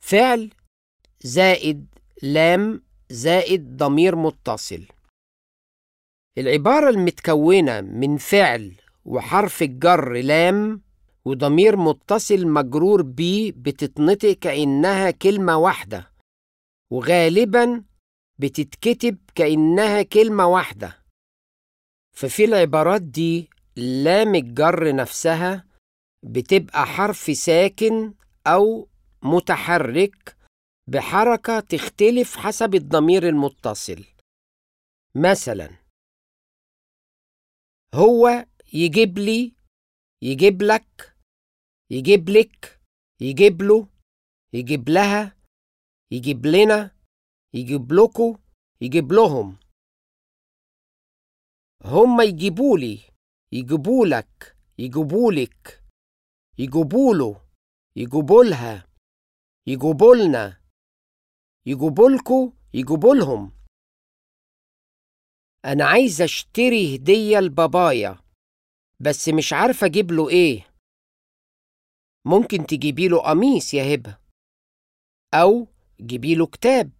فعل زائد لام زائد ضمير متصل العبارة المتكونة من فعل وحرف الجر لام وضمير متصل مجرور بي بتتنطق كأنها كلمة واحدة وغالبا بتتكتب كأنها كلمة واحدة ففي العبارات دي لام الجر نفسها بتبقى حرف ساكن أو متحرك بحركة تختلف حسب الضمير المتصل مثلا هو يجيب لي يجيب لك يجيب لك يجيب له يجيب لها يجيب لنا يجيب لكم يجيب لهم هم يجيبوا لي يجيبوا لك يجيبوا لك يجيبوا له يجيبوا لها يجيبوا لنا يجيبوا لكم يجيبوا لهم انا عايز اشتري هديه لبابايا بس مش عارفه اجيب له ايه ممكن تجيبي له قميص يا هبه او جيبي له كتاب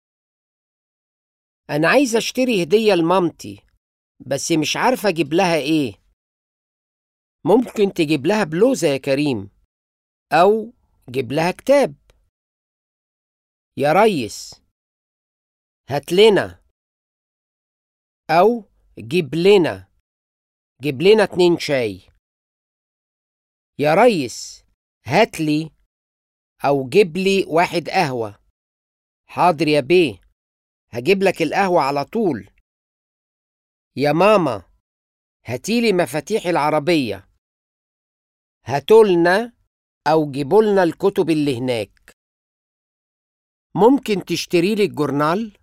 انا عايز اشتري هديه لمامتي بس مش عارفه اجيب لها ايه ممكن تجيب لها بلوزه يا كريم او جيب لها كتاب يا ريس هات لنا او جيب لنا جيب لنا اتنين شاي يا ريس هات لي او جيب لي واحد قهوه حاضر يا بيه هجيب لك القهوه على طول يا ماما هاتيلي مفاتيح العربيه هاتولنا او جيبولنا الكتب اللي هناك ممكن تشتري لي الجورنال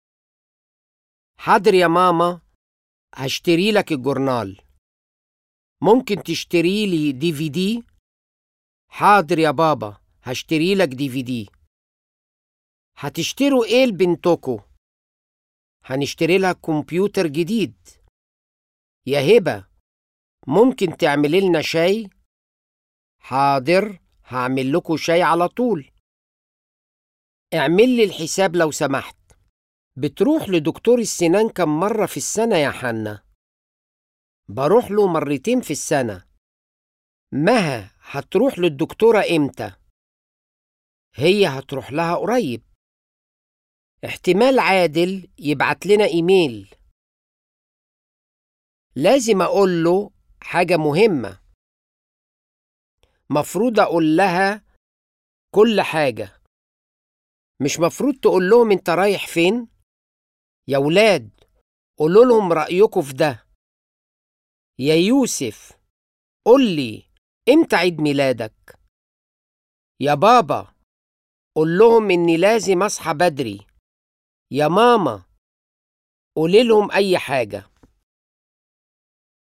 حاضر يا ماما هشتري لك الجورنال ممكن تشتري لي دي في دي حاضر يا بابا هشتري لك دي في دي هتشتروا ايه لبنتكو هنشتري لها كمبيوتر جديد يا هبة ممكن تعملي لنا شاي حاضر هعمل لكم شاي على طول اعمل لي الحساب لو سمحت بتروح لدكتور السنان كم مرة في السنة يا حنا؟ بروح له مرتين في السنة مها هتروح للدكتورة امتى؟ هي هتروح لها قريب احتمال عادل يبعت لنا ايميل لازم اقول له حاجة مهمة مفروض اقول لها كل حاجة مش مفروض تقول لهم انت رايح فين يا ولاد قولوا لهم رأيكم في ده يا يوسف قول لي امتى عيد ميلادك يا بابا قول لهم اني لازم اصحى بدري يا ماما قولي لهم اي حاجة